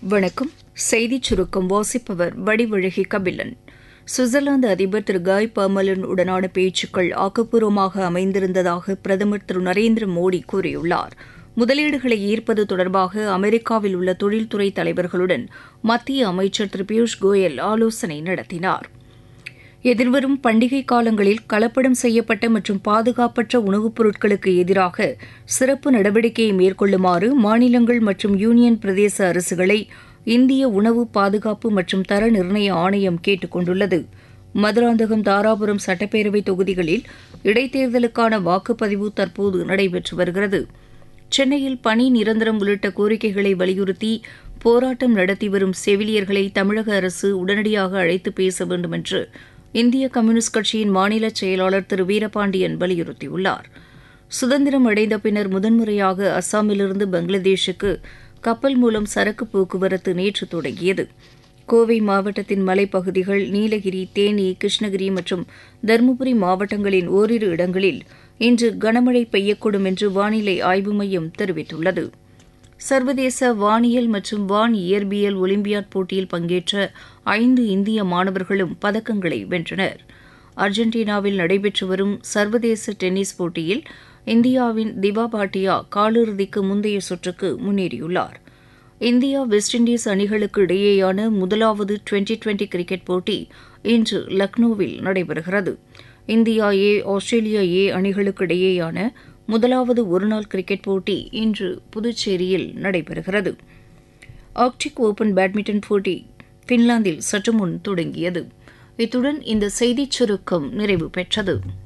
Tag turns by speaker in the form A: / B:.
A: வணக்கம் செய்திச் சுருக்கம் வாசிப்பவர் வடிவழகி கபிலன் சுவிட்சர்லாந்து அதிபர் திரு காய் பர்மலன் உடனான பேச்சுக்கள் ஆக்கப்பூர்வமாக அமைந்திருந்ததாக பிரதமர் திரு நரேந்திர மோடி கூறியுள்ளார் முதலீடுகளை ஈர்ப்பது தொடர்பாக அமெரிக்காவில் உள்ள தொழில்துறை தலைவர்களுடன் மத்திய அமைச்சர் திரு பியூஷ் கோயல் ஆலோசனை நடத்தினார் எதிர்வரும் பண்டிகை காலங்களில் கலப்படம் செய்யப்பட்ட மற்றும் பாதுகாப்பற்ற உணவுப் பொருட்களுக்கு எதிராக சிறப்பு நடவடிக்கையை மேற்கொள்ளுமாறு மாநிலங்கள் மற்றும் யூனியன் பிரதேச அரசுகளை இந்திய உணவு பாதுகாப்பு மற்றும் தர நிர்ணய ஆணையம் கேட்டுக் கொண்டுள்ளது மதுராந்தகம் தாராபுரம் சட்டப்பேரவை தொகுதிகளில் இடைத்தேர்தலுக்கான வாக்குப்பதிவு தற்போது நடைபெற்று வருகிறது சென்னையில் பணி நிரந்தரம் உள்ளிட்ட கோரிக்கைகளை வலியுறுத்தி போராட்டம் நடத்தி வரும் செவிலியர்களை தமிழக அரசு உடனடியாக அழைத்து பேச வேண்டும் என்று இந்திய கம்யூனிஸ்ட் கட்சியின் மாநில செயலாளர் திரு வீரபாண்டியன் வலியுறுத்தியுள்ளார் சுதந்திரம் அடைந்த பின்னர் முதன்முறையாக அஸ்ஸாமிலிருந்து பங்களாதேஷுக்கு கப்பல் மூலம் சரக்கு போக்குவரத்து நேற்று தொடங்கியது கோவை மாவட்டத்தின் மலைப்பகுதிகள் நீலகிரி தேனி கிருஷ்ணகிரி மற்றும் தருமபுரி மாவட்டங்களின் ஓரிரு இடங்களில் இன்று கனமழை பெய்யக்கூடும் என்று வானிலை ஆய்வு மையம் தெரிவித்துள்ளது சர்வதேச வானியல் மற்றும் வான் இயற்பியல் ஒலிம்பியாட் போட்டியில் பங்கேற்ற ஐந்து இந்திய மாணவர்களும் பதக்கங்களை வென்றனர் அர்ஜென்டினாவில் நடைபெற்று வரும் சர்வதேச டென்னிஸ் போட்டியில் இந்தியாவின் திவா பாட்டியா காலிறுதிக்கு முந்தைய சுற்றுக்கு முன்னேறியுள்ளார் இந்தியா வெஸ்ட் இண்டீஸ் அணிகளுக்கு இடையேயான முதலாவது டுவெண்டி டுவெண்டி கிரிக்கெட் போட்டி இன்று லக்னோவில் நடைபெறுகிறது இந்தியா ஏ ஆஸ்திரேலியா ஏ அணிகளுக்கு இடையேயான முதலாவது ஒருநாள் கிரிக்கெட் போட்டி இன்று புதுச்சேரியில் நடைபெறுகிறது ஆர்க்டிக் ஓபன் பேட்மிண்டன் போட்டி பின்லாந்தில் சற்று முன் தொடங்கியது இத்துடன் இந்த செய்திச் சுருக்கம் நிறைவு பெற்றது